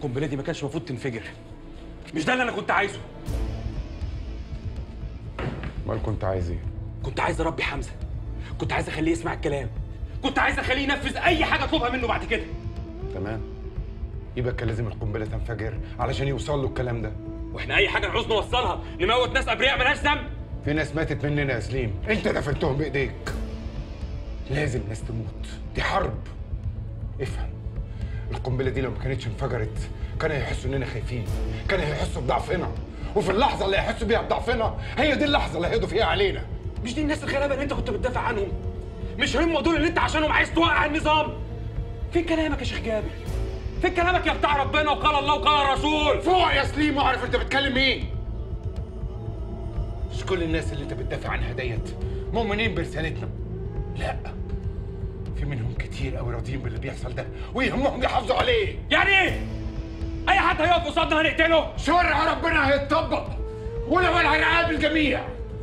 القنبله دي ما كانش المفروض تنفجر مش ده اللي انا كنت عايزه امال كنت عايز ايه؟ كنت عايز اربي حمزه كنت عايز اخليه يسمع الكلام كنت عايز اخليه ينفذ اي حاجه اطلبها منه بعد كده تمام يبقى كان لازم القنبله تنفجر علشان يوصل له الكلام ده واحنا اي حاجه نعوز نوصلها نموت ناس ابرياء ملهاش ذنب في ناس ماتت مننا يا سليم انت دفنتهم بايديك لازم ناس تموت دي حرب افهم القنبله دي لو ما كانتش انفجرت كان هيحسوا اننا خايفين كان هيحسوا بضعفنا وفي اللحظه اللي هيحسوا بيها بضعفنا هي دي اللحظه اللي هيقضوا فيها علينا مش دي الناس الغلابه اللي انت كنت بتدافع عنهم مش هم دول اللي انت عشانهم عايز توقع النظام فين كلامك يا شيخ جابر فين كلامك يا بتاع ربنا وقال الله وقال الرسول فوق يا سليم واعرف انت بتكلم مين مش كل الناس اللي انت بتدافع عنها ديت مؤمنين برسالتنا لا في منهم كتير قوي راضيين باللي بيحصل ده ويهمهم يحافظوا عليه يعني ايه اي حد هيقف قصادنا هنقتله شرع ربنا هيتطبق ولو هيعاقب الجميع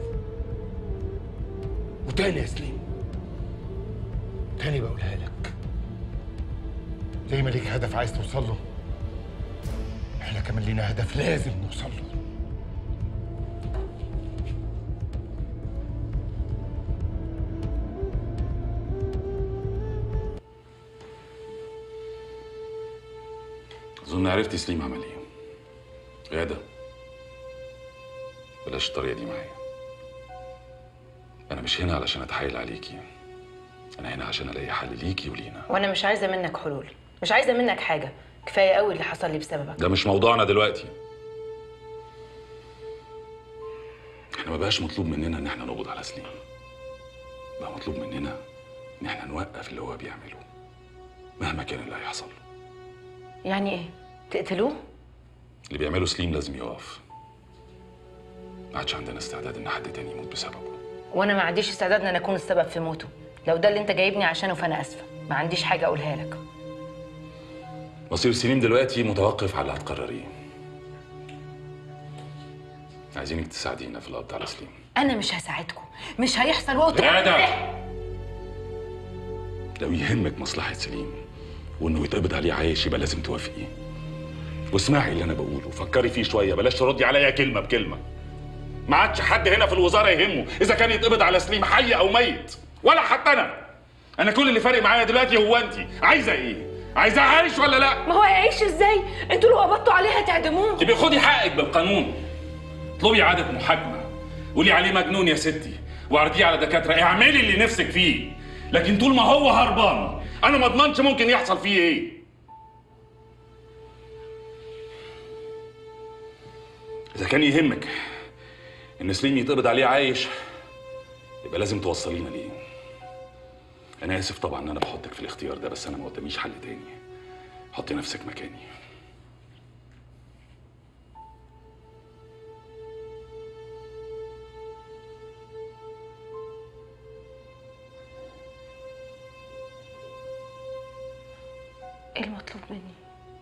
وتاني يا سليم تاني بقولها لك زي ما ليك هدف عايز توصل له احنا كمان لينا هدف لازم نوصل له اظن عرفتي سليم عمل ايه غاده بلاش الطريقه دي معايا انا مش هنا علشان اتحايل عليكي انا هنا عشان الاقي حل ليكي ولينا وانا مش عايزه منك حلول مش عايزه منك حاجه كفايه قوي اللي حصل لي بسببك ده مش موضوعنا دلوقتي احنا ما بقاش مطلوب مننا ان احنا نقبض على سليم بقى مطلوب مننا ان احنا نوقف اللي هو بيعمله مهما كان اللي هيحصل يعني ايه تقتلوه اللي بيعمله سليم لازم يقف ما عادش عندنا استعداد ان حد تاني يموت بسببه وانا ما عنديش استعداد ان انا اكون السبب في موته لو ده اللي انت جايبني عشانه فانا اسفه ما عنديش حاجه اقولها لك مصير سليم دلوقتي متوقف على اللي هتقرريه عايزينك تساعدينا في القبض على سليم انا مش هساعدكم مش هيحصل وقت غادة لو يهمك مصلحة سليم وانه يتقبض عليه عايش يبقى لازم توافقي واسمعي اللي انا بقوله فكري فيه شوية بلاش تردي عليا كلمة بكلمة ما عادش حد هنا في الوزارة يهمه إذا كان يتقبض على سليم حي أو ميت ولا حتى أنا أنا كل اللي فارق معايا دلوقتي هو أنت عايزة إيه؟ عايزاه عايش ولا لا؟ ما هو هيعيش ازاي انتوا لو قبضتوا عليه هتعدموه تبقي خدي حقك بالقانون اطلبي إعادة محاكمة قولي عليه مجنون يا ستي واعرضيه على دكاترة اعملي اللي نفسك فيه لكن طول ما هو هربان أنا ما اضمنش ممكن يحصل فيه إيه إذا كان يهمك إن سليم يتقبض عليه عايش يبقى لازم توصلينا ليه أنا آسف طبعا إن أنا بحطك في الاختيار ده بس أنا ما قداميش حل تاني حطي نفسك مكاني ايه المطلوب مني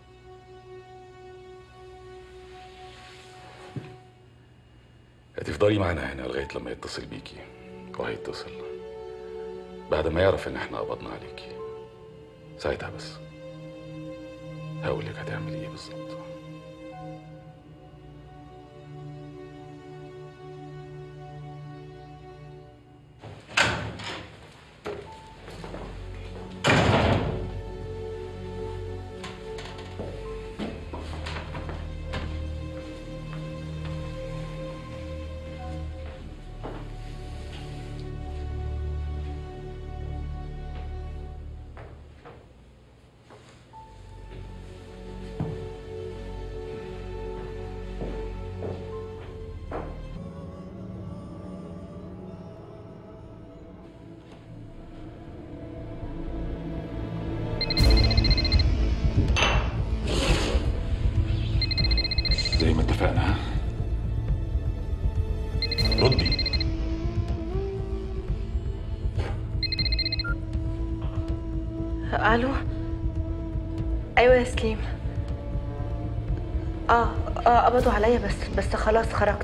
هتفضلي معانا هنا لغاية لما يتصل بيكي وهيتصل بعد ما يعرف إن إحنا قبضنا عليكي ساعتها بس هقول لك هتعملي إيه بالظبط زي ما اتفقنا ها ردي الو ايوه يا سليم اه اه قبضوا عليا بس بس خلاص خرجت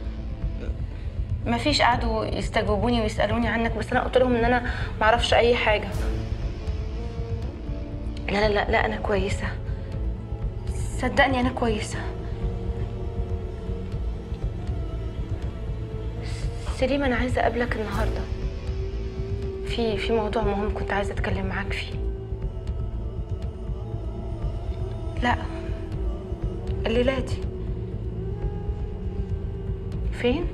مفيش قعدوا يستجوبوني ويسالوني عنك بس انا قلت لهم ان انا معرفش اي حاجه لا لا لا لا انا كويسه صدقني انا كويسه سليم انا عايزه اقابلك النهارده في في موضوع مهم كنت عايزه اتكلم معاك فيه لا الليله دي فين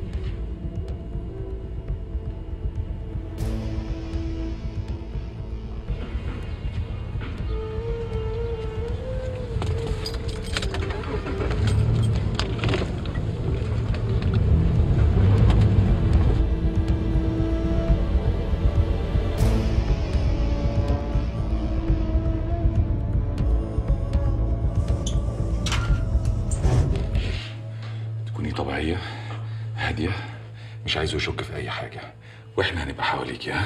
تكوني طبيعيه هاديه مش عايزه يشك في اي حاجه واحنا هنبقى حواليك يا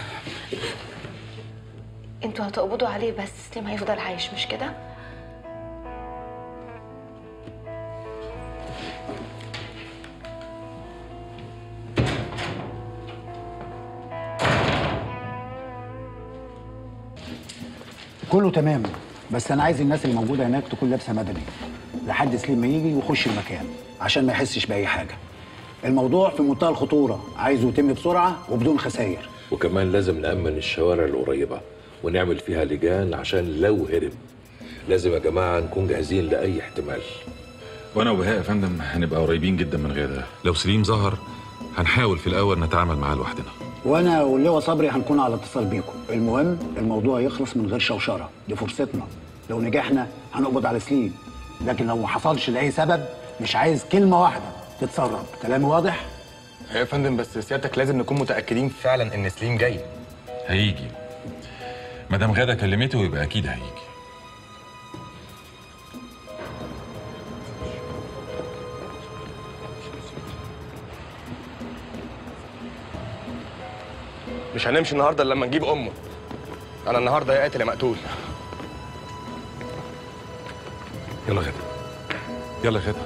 انتوا هتقبضوا عليه بس سليم هيفضل عايش مش كده كله تمام بس انا عايز الناس اللي موجوده هناك تكون لابسه مدني لحد سليم ما يجي ويخش المكان عشان ما يحسش باي حاجه الموضوع في منتهى الخطوره عايزه يتم بسرعه وبدون خسائر وكمان لازم نأمن الشوارع القريبة ونعمل فيها لجان عشان لو هرب لازم يا جماعة نكون جاهزين لأي احتمال وانا وبهاء يا فندم هنبقى قريبين جدا من غيرها لو سليم ظهر هنحاول في الاول نتعامل معاه لوحدنا وانا واللواء صبري هنكون على اتصال بيكم المهم الموضوع يخلص من غير شوشره دي فرصتنا لو نجحنا هنقبض على سليم لكن لو ما حصلش لاي سبب مش عايز كلمه واحده تتسرب كلامي واضح يا فندم بس سيادتك لازم نكون متاكدين فعلا ان سليم جاي هيجي مدام غاده كلمته يبقى اكيد هيجي مش هنمشي النهارده الا لما نجيب امه انا النهارده يا قاتل يا مقتول يلا غاده يلا غاده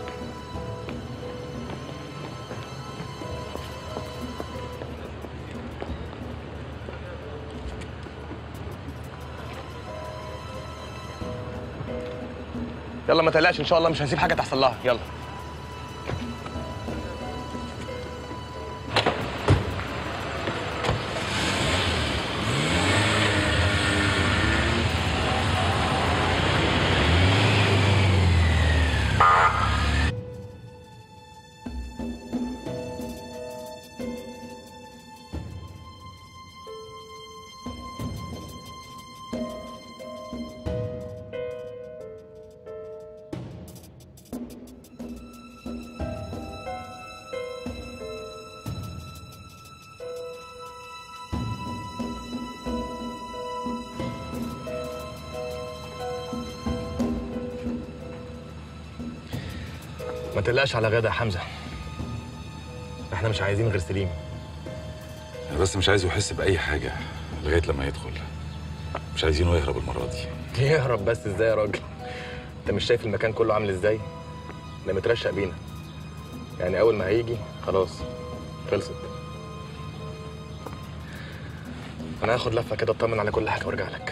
يلا ما تقلقش ان شاء الله مش هنسيب حاجه تحصل لها يلا ما تقلقش على غدا يا حمزه احنا مش عايزين غير سليم انا بس مش عايزه يحس باي حاجه لغايه لما يدخل مش عايزينه يهرب المره دي يهرب بس ازاي يا راجل انت مش شايف المكان كله عامل ازاي ده مترشق بينا يعني اول ما هيجي خلاص خلصت انا هاخد لفه كده اطمن على كل حاجه وارجع لك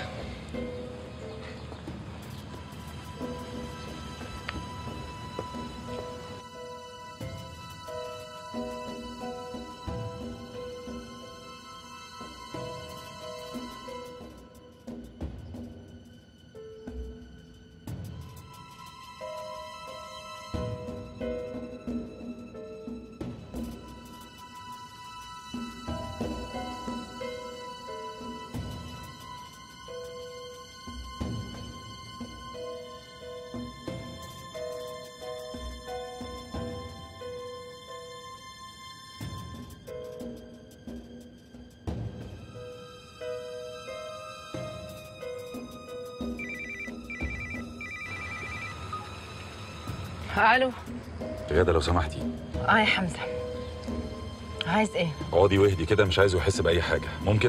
الو غاده لو سمحتي اه يا حمزه عايز ايه اقعدي واهدي كده مش عايزه يحس باي حاجه ممكن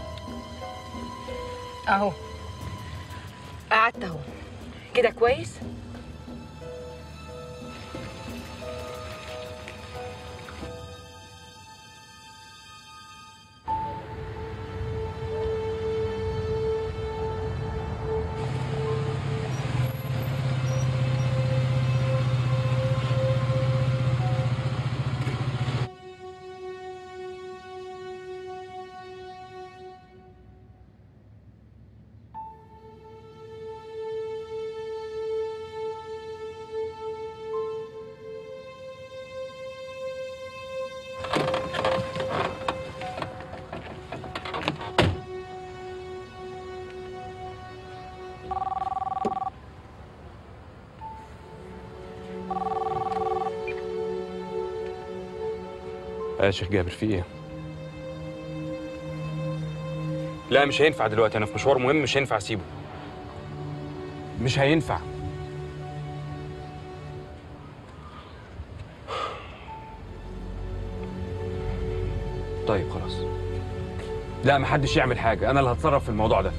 اهو قعدت اهو كده كويس يا شيخ جابر في ايه لا مش هينفع دلوقتي انا في مشوار مهم مش هينفع اسيبه مش هينفع طيب خلاص لا محدش يعمل حاجه انا اللي هتصرف في الموضوع ده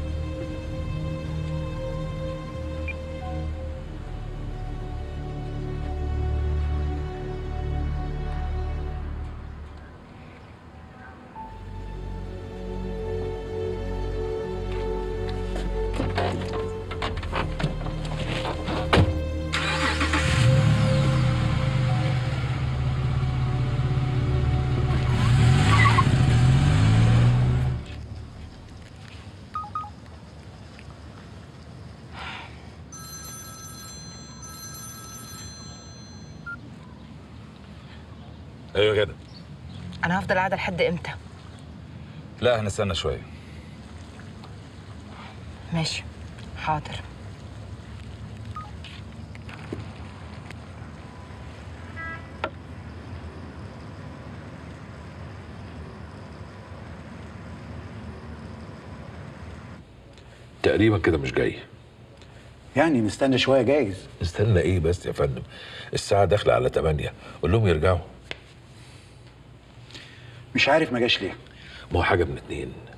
ايوه كده انا هفضل قاعده لحد امتى لا هنستنى شويه ماشي حاضر تقريبا كده مش جاي يعني نستنى شويه جايز استنى ايه بس يا فندم الساعه داخله على 8 قول لهم يرجعوا مش عارف ما جاش ليه ما هو حاجه من اتنين